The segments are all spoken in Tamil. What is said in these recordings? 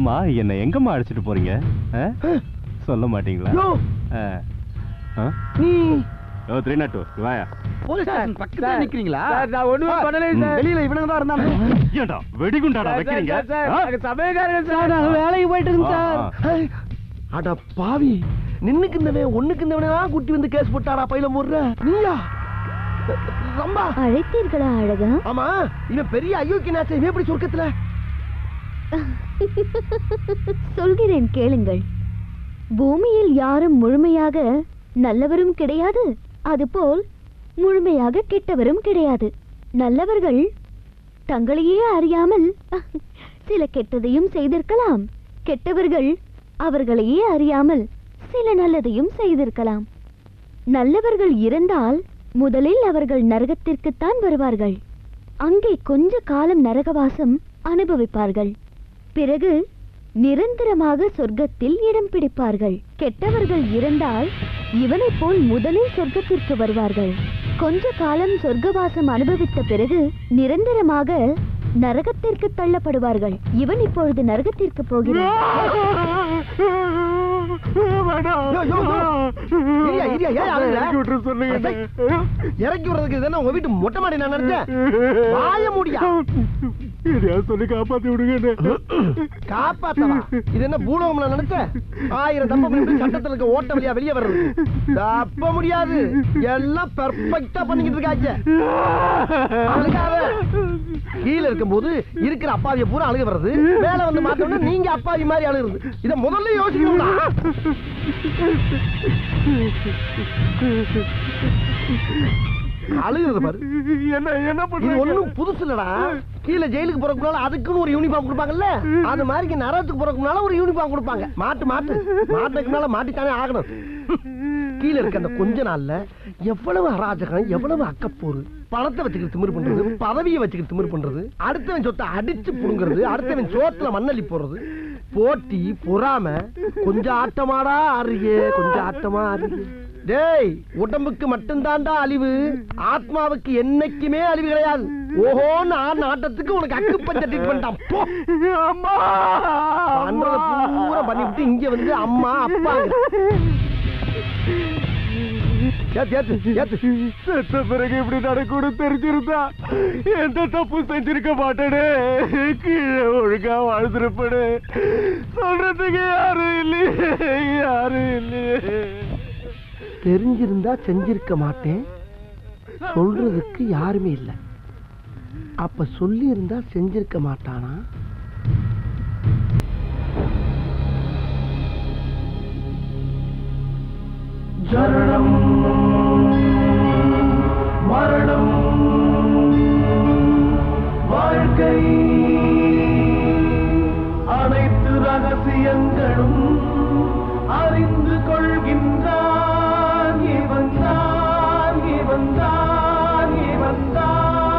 ஆமா என்ன எங்கம்மா அழைச்சிட்டு போறீங்க ஆ? சொல்ல மாட்டீங்களா யோ ஆ. ஆ? நீ ஓ த்ரீ நாட் டூ வாயா போலீஸ் ஸ்டேஷன் பக்கத்துல சார், நிக்கிறீங்களா சார், நான் ஒண்ணுமே பண்ணலை, சார். வெளியில இவனுங்க தான் இருந்தாங்க ஏன்டா வெடிகுண்டாடா வைக்கிறீங்க ஆ? சமயக்காரங்க சார் நாங்க வேலைக்கு போயிட்டு இருக்கோம் சார் ஆ, ஆ. அட பாவி நின்னுக்கு இருந்தவன் ஒண்ணுக்கு இருந்தவனா கூட்டி வந்து கேஸ் போட்டாடா பையில முடுற நீயா ரம்பா அழைத்தீர்களா அழகா ஆமா இவன் பெரிய அயோக்கியனாச்சே இவன் எப்படி சொர்க்கத்துல சொல்கிறேன் கேளுங்கள் பூமியில் யாரும் முழுமையாக நல்லவரும் கிடையாது அதுபோல் முழுமையாக கெட்டவரும் கிடையாது நல்லவர்கள் தங்களையே அறியாமல் சில கெட்டதையும் செய்திருக்கலாம் கெட்டவர்கள் அவர்களையே அறியாமல் சில நல்லதையும் செய்திருக்கலாம் நல்லவர்கள் இறந்தால் முதலில் அவர்கள் நரகத்திற்குத்தான் வருவார்கள் அங்கே கொஞ்ச காலம் நரகவாசம் அனுபவிப்பார்கள் பிறகு நிரந்தரமாக சொர்க்கத்தில் இடம் பிடிப்பார்கள் கெட்டவர்கள் இறந்தால் இவனைப் போல் முதலில் சொர்க்கத்திற்கு வருவார்கள் கொஞ்ச காலம் சொர்க்கவாசம் அனுபவித்த பிறகு நிரந்தரமாக நரகத்திற்கு தள்ளப்படுவார்கள் இவன் இப்பொழுது நரகத்திற்கு போகிறான் யோ, யோ, யோ. இரியா, இரியா, ஏன் அழுகுற? இறக்கி விட்டுற சொல்லுங்க. அடே, இறக்கி விடுறதுக்கு இதுதானே உங்க வீட்டு மொட்டை மாடி நான் நினைச்சேன் வாய முடியா எதையாவது சொல்லி காப்பாத்தி விடுங்க காப்பாத்தவா இது என்ன பூலோகம்ல நினைச்ச ஆயிரம் தப்ப பண்ணி சட்டத்துல இருக்க ஓட்ட வழியா வெளியே வர்றது தப்ப முடியாது எல்லாம் பெர்ஃபெக்ட்டா பண்ணிக்கிட்டு இருக்காங்க அழுகாத கீழே இருக்கும்போது இருக்கிற அப்பாவிய பூரா அழுக வர்றது மேல வந்து மாட்டோம்னா நீங்க அப்பாவி மாதிரி அழுகுறது இத முதல்ல யோசிக்கணும்டா அழுகுறது பாரு என்ன என்ன இது பண்றீங்க ஒண்ணும் புதுசு இல்லடா கீழே ஜெயிலுக்கு போறதுக்குனால அதுக்குன்னு ஒரு யூனிஃபார்ம் கொடுப்பாங்கல்ல அது மாதிரி இங்க நரகத்துக்கு போறதுக்குனால ஒரு யூனிஃபார்ம் கொடுப்பாங்க மாட்டு மாட்டு மாட்டுக்குனால மாட்டித்தானே ஆகணும் கீழே இருக்க அந்த கொஞ்ச நாள்ல எவ்வளவு அராஜகம் எவ்வளவு அக்கப்போரு பணத்தை வச்சுக்கிட்டு திமிரு பண்றது பதவியை வச்சுக்கிட்டு திமிரு பண்றது அடுத்தவன் சொத்தை அடிச்சு புடுங்கிறது அடுத்தவன் சோத்துல மண்ணள்ளி போடுறது போட்டி பொறாம கொஞ்சம் ஆட்டமாடா ஆறுறியே கொஞ்சம் ஆட்டமா ஆறுறியே டேய் உடம்புக்கு மட்டும்தான்டா அழிவு ஆத்மாவுக்கு என்னைக்குமே அழிவு கிடையாது ஓஹோன்னு ஆடின ஆட்டத்துக்கு உனக்கு அக்கு பஞ்ச ட்ரீட்மெண்ட் போ அம்மா பண்றத பூரா பண்ணிவிட்டு இங்க வந்து அம்மா அப்பா ஏத்து ஏத்து ஏத்து செத்த பிறகு இப்படி நடக்கூடும் தெரிஞ்சிருந்தா எந்த தப்பு செஞ்சிருக்க மாட்டேனே கீழே ஒழுங்கா வாழ்ந்திருப்படு சொல்றதுக்கு யாரும் இல்லையே யாரும் இல்லையே தெரிஞ்சிருந்தா செஞ்சிருக்க மாட்டேன் சொல்றதுக்கு யாருமே இல்ல அப்ப சொல்லி இருந்தா செஞ்சிருக்க மாட்டானா ஜனனம் மரணம் வாழ்க்கை அனைத்து ரகசியங்களும் அறிந்து கொள்கின்றான் இவன் தான் இவன் தான் இவன் தான்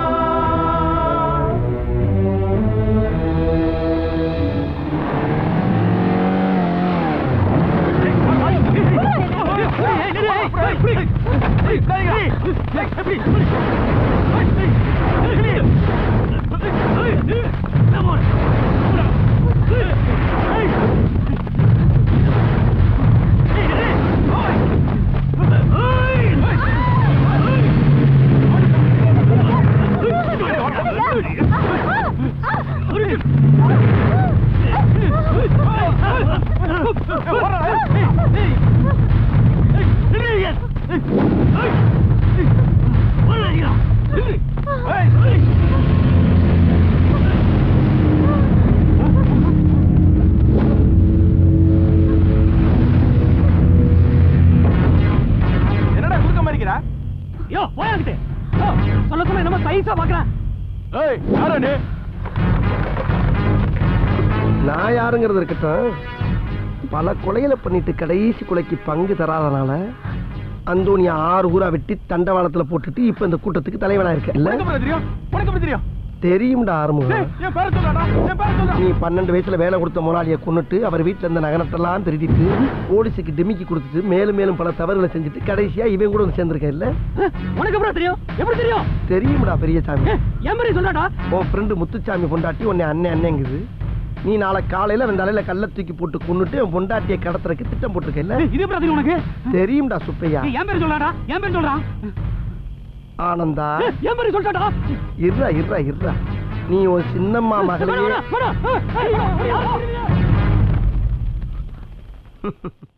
என்னடா குறுக்க மாறிக்கிறா யோ போயாங்கிட்டு சொல்ல சொன்ன என்னமோ சைஸா பாக்குறேன் ஏய் யாரா நீ நான் யாருங்கிறது இருக்கட்டும் பல கொலைகளை பண்ணிட்டு கடைசி கொலைக்கு பங்கு தராதனால அந்தோனியா ஆறு ஊரா வெட்டி தண்டவாளத்துல போட்டுட்டு இப்ப இந்த கூட்டத்துக்கு தலைவனா இருக்க இல்ல உனக்கு எப்படி தெரியும் உனக்கு எப்படி தெரியும் தெரியும்டா ஆறுமுகம் ஏய், என் பேரை சொல்றாடா என் பேரை சொல்றா நீ பன்னெண்டு வயசுல வேலை கொடுத்த முதலாளியை கொன்னுட்டு அவர் வீட்டுல இருந்த நகனத்தெல்லாம் திருடிட்டு போலீஸுக்கு டிமிக்கி கொடுத்துட்டு மேலும் மேலும் பல தவறுகளை செஞ்சுட்டு கடைசியா இவன் கூட வந்து சேர்ந்திருக்க இல்ல உனக்கு எப்படி தெரியும் எப்படி தெரியும் தெரியும்டா பெரியசாமி ஏய், என் மாதிரி சொல்றாடா உன் ஃப்ரெண்டு முத்துச்சாமி பொண்டாட்டி உன்னை அண்ணன் அண்ணங்குது நீ நாளை காலையில அவன் தலையில கல்ல தூக்கி போட்டு கொன்னுட்டு அவன் பொண்டாட்டியை கடத்துறதுக்கு திட்டம் போட்டிருக்கல ஏய், இது எப்படி தெரியும் உனக்கு தெரியும்டா சுப்பையா ஏய், என் பேர் சொல்றாடா என் பேர் சொல்றான் ஆனந்தா ஏய், என் பேர் சொல்றாடா இருடா இருடா இருடா நீ ஒரு சின்னம்மா மகளையே வேணாம், வேணாம், வேணாம். ஏய், ஏய், ஏய், ஏய், ஏய்.